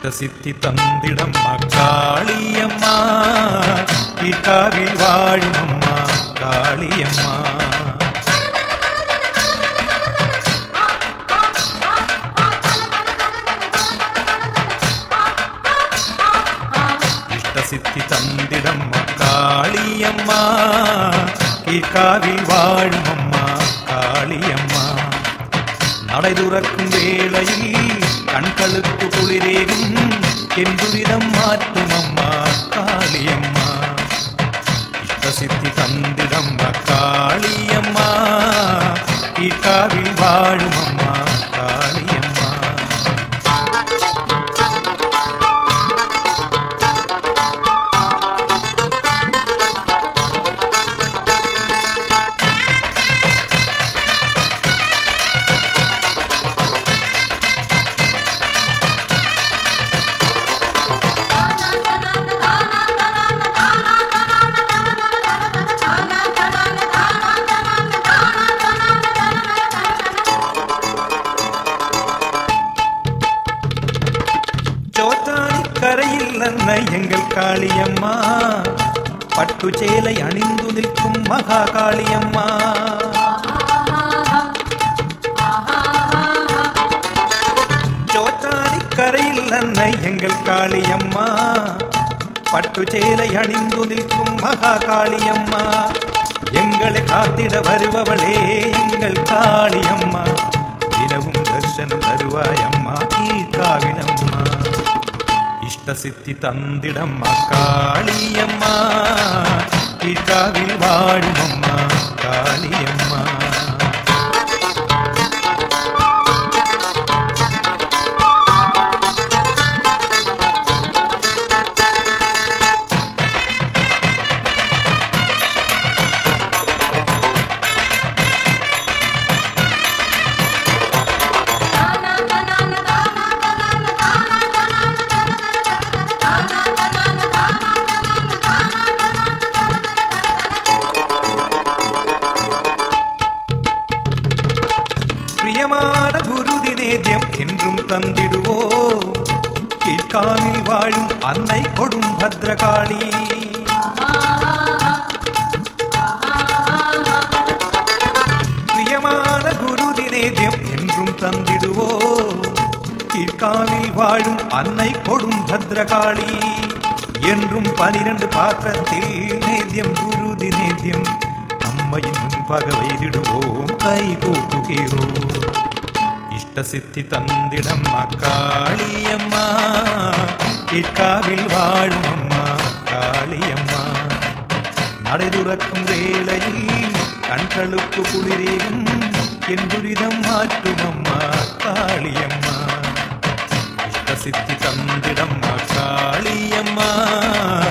சித்தி தந்திடம் காளியம்மா இக்காவில் வாழும் அம்மா காளியம்மா இஷ்ட சித்தி தந்திடம் காளியம்மா இக்காவில் வாழும் அம்மா காளியம்மா நடை துறக்கும் வேளையில் கண்களுக்கு குளிரேகும் என்புரிதம் மாற்றும் அம்மா காளியம்மா இஷ்ட சித்தி தந்திடம் காளியம்மா இக்காவில் வாழும் அம்மா காளியம்மா சோத்தானி கரையில் அன்னை எங்கள் காளியம்மா பட்டு சேலை அணிந்து நிற்கும் மகா காளியம்மா சோத்தானி கரையில் அன்னை எங்கள் காளியம்மா பட்டு சேலை அணிந்து நிற்கும் மகா காளியம்மா எங்களை காத்திட வருபவளே எங்கள் காளியம்மா தினமும் தர்சனம் தருவாயம்மா நீ காவிலம்மா இஷ்ட சித்தி தந்திடம்மா காளியம்மா இக்காவில் வாழும் அம்மா காளியம்மா பிரியமான குருதி நேத்தியம் என்றும் தந்திடுவோ கீழ்காலில் வாழும் அன்னை கொடும் பத்ரகாளி பிரியமான குருதி நேத்தியம் என்றும் தந்திடுவோ கீழ்காலில் வாழும் அன்னை கொடும் பத்ரகாளி என்றும் பனிரெண்டு பாத்திரத்தில் நேத்தியம் குருதி நேத்தியம் அம்மையின் முன்பாக வைதிடுவோம் கை கூப்புகிறோம் இஷ்ட சித்தி தந்திடம் காளியம்மா இக்காவில் வாழும் அம்மா காளியம்மா நடை துறக்கும் வேளையில் கண்களுக்கு குளிரேகும் என் துரிதம் மாற்றும் அம்மா காளியம்மா இஷ்ட சித்தி தந்திடம் காளியம்மா